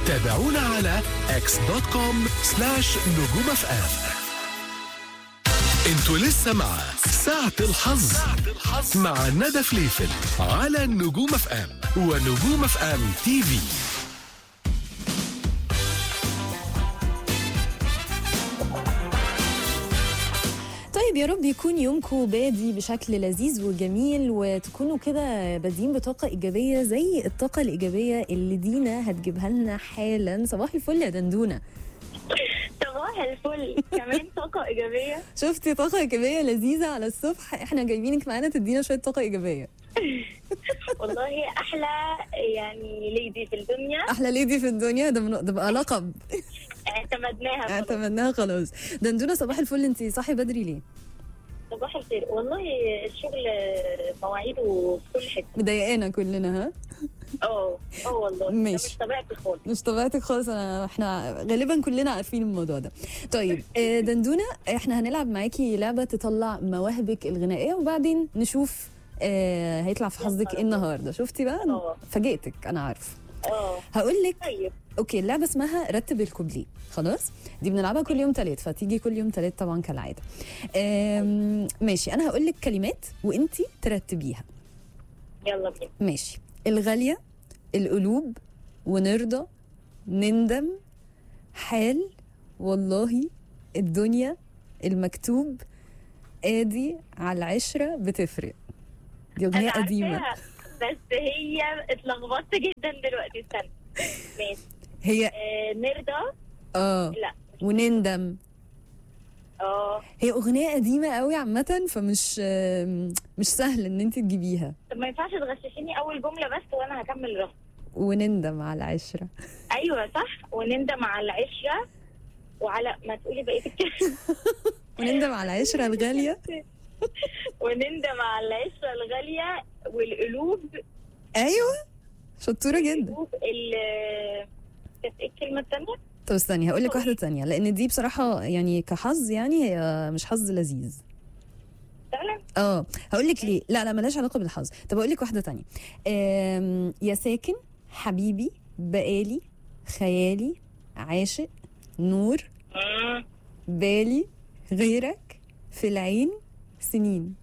تابعونا على اكس دوت كوم سلاش نجوم اف ام انتوا لسه مع ساعة الحظ مع ندى فليفل على نجوم اف ام ونجوم اف ام تي في طيب يا رب يكون يومكم بادي بشكل لذيذ وجميل وتكونوا كده بادين بطاقة إيجابية زي الطاقة الإيجابية اللي دينا هتجيبها لنا حالا صباح الفل يا دندونة صباح الفل كمان طاقة إيجابية شفتي طاقة إيجابية لذيذة على الصبح احنا جايبينك معانا تدينا شوية طاقة إيجابية والله أحلى يعني ليدي في الدنيا أحلى ليدي في الدنيا ده, من... ده بقى لقب اعتمدناها خلاص. اعتمدناها خلاص دندونة صباح الفل انت صاحي بدري ليه؟ صباح الخير والله الشغل مواعيده في كل حتة مضايقانا كلنا ها؟ اه اه والله ده ماشي. مش طبيعتي خالص مش طبيعتك خالص انا احنا غالبا كلنا عارفين الموضوع ده طيب آه، دندونه احنا هنلعب معاكي لعبه تطلع مواهبك الغنائيه وبعدين نشوف آه هيطلع في حظك ايه النهارده شفتي بقى اه. فاجئتك انا عارفه اه هقول لك طيب اوكي اللعبه اسمها رتب الكوبليه خلاص دي بنلعبها كل يوم تلات فتيجي كل يوم تلات طبعا كالعاده آم، ماشي انا هقول لك كلمات وانتي ترتبيها يلا بينا ماشي الغالية القلوب ونرضى نندم حال والله الدنيا المكتوب ادي على العشرة بتفرق دي أنا أغنية قديمة عارفاها، بس هي اتلخبطت جدا دلوقتي استنى ماشي هي آه نرضى اه لا ونندم اه هي أغنية قديمة قوي عامة فمش آم، مش سهل ان انت تجيبيها طب ما ينفعش تغششيني أول جملة بس وأنا هكمل رفض ونندم على العشرة ايوه صح ونندم على العشره وعلى ما تقولي بقيه الكلمه ونندم على العشرة الغالية ونندم على العشره الغاليه والقلوب ايوه شطورة جدا القلوب ال- كانت ايه الكلمه الثانيه؟ طب استني هقول لك واحدة تانية لأن دي بصراحة يعني كحظ يعني هي مش حظ لذيذ فعلا اه هقول لك ليه لا لا ملهاش علاقة بالحظ طب هقول لك واحدة تانية آم، يا ساكن حبيبي بقالي خيالي عاشق نور بالي غيرك في العين سنين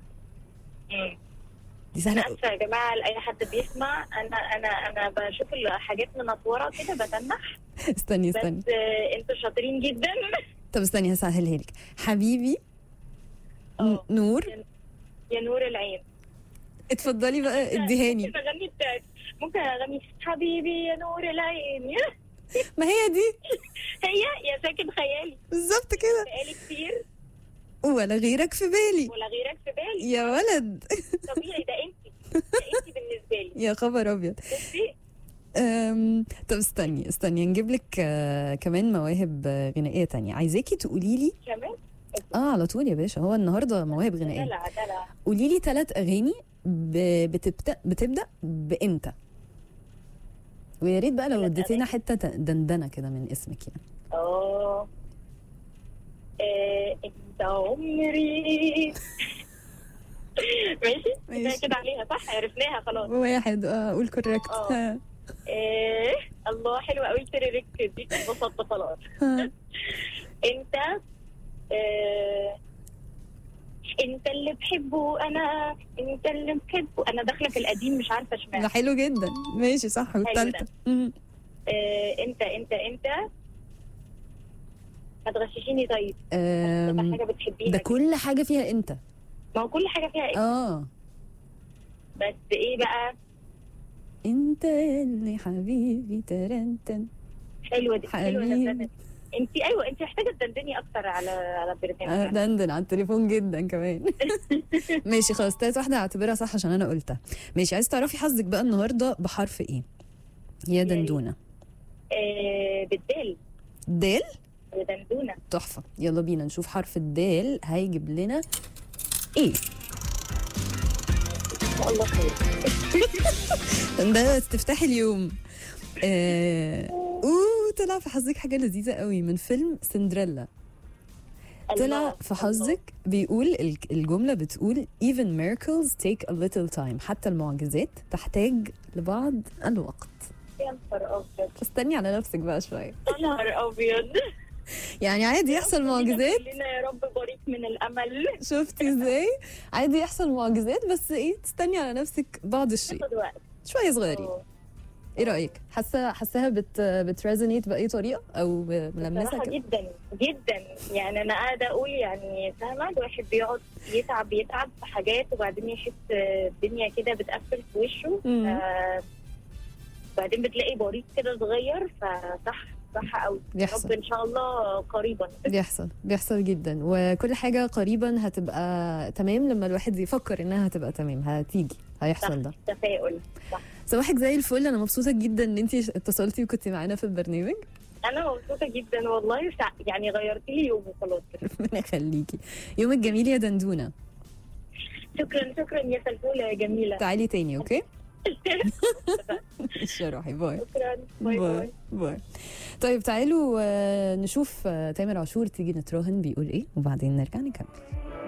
دي سهلة أوي. اسفه يا جماعه لاي حد بيسمع انا انا انا بشوف الحاجات منطوره كده بتنح استني بس استني آه، انتوا شاطرين جدا طب استني هسهلها لك حبيبي ن- اه. نور يا نور العين اتفضلي بقى اديهاني ممكن اغني بتاعت ممكن اغني حبيبي يا نور العين ما هي دي هي يا ساكن خيالي بالظبط كده بقالي كتير ولا غيرك في بالي ولا غيرك في بالي يا ولد طبيعي ده انت ده انت بالنسبه لي يا خبر ابيض بصي أم، طب استني استني نجيب لك آه، كمان مواهب آه، غنائيه تانية عايزاكي تقولي لي كمان اه على طول يا باشا هو النهارده مواهب غنائيه دلع دلع قولي لي ثلاث اغاني ب- بتبدا بتبدا بامتى ويا ريت بقى لو تلات اديتينا أغاني؟ حته ت- دندنه كده من اسمك يعني اه آه، انت عمري ماشي ماشي. كده كده عليها صح عرفناها خلاص واحد اه قول كوريكت آه. ها. آه الله حلوه قوي تريريك دي اتبسطت خلاص ها. انت آه انت اللي بحبه انا انت اللي بحبه انا داخله في القديم مش عارفه ده اشمعنى حلو جدا ماشي صح والثالثه مم. آه انت انت انت ما تغششيني طيب ده أم، حاجه بتحبيها ده كده. كل حاجه فيها انت ما هو كل حاجه فيها إيه؟ اه بس ايه بقى انت اللي حبيبي ترنتن حلوه دي حلوه حبيبي ده انت ايوه انت محتاجه تدندني اكتر على على آه، البرنامج دندن على التليفون جدا كمان ماشي خلاص تالت واحدة هعتبرها صح عشان انا قلتها ماشي عايز تعرفي حظك بقى النهارده بحرف ايه يا ريت. دندونة آه بالدال دال ودندونه تحفة يلا بينا نشوف حرف الدال هيجيب لنا ايه ان شاء الله خير ده استفتاح اليوم آه... اوه طلع في حظك حاجة لذيذة قوي من فيلم سندريلا طلع الله، في حظك بيقول ال- الجملة بتقول even miracles take a little time حتى المعجزات تحتاج لبعض الوقت يا يا نهار ابيض استني على نفسك بقى شويه يا نهار ابيض يعني عادي يحصل معجزات كلنا يا رب بريق من الامل شفتي ازاي عادي يحصل معجزات بس ايه تستني على نفسك بعض الشيء تاخد وقت شويه صغيرين أوه. ايه رايك حاسه حاساها بت بتريزونيت باي طريقه او ملمسه بصراحة كده جدا جدا يعني انا قاعده اقول يعني فاهمه الواحد بيقعد يتعب يتعب في حاجات وبعدين يحس الدنيا كده بتقفل في وشه مم. آه، بعدين بتلاقي بريق كده صغير فصح صح قوي يا بيحصل رب ان شاء الله قريبا بيحصل بيحصل جدا وكل حاجه قريبا هتبقى تمام لما الواحد يفكر انها هتبقى تمام هتيجي هيحصل ده تفاؤل صح صباحك زي الفل انا مبسوطه جدا ان انت اتصلتي وكنتي معانا في البرنامج انا مبسوطه جدا والله سع- يعني غيرت لي يومي خلاص ربنا يخليكي يومك جميل يا دندونه شكرا شكرا يا سلفوله يا جميله تعالي تاني اوكي ماشي يا روحي باي شكرا باي باي باي طيب تعالوا آه، نشوف آه، تامر عاشور تيجي نتراهن بيقول ايه وبعدين نرجع نكمل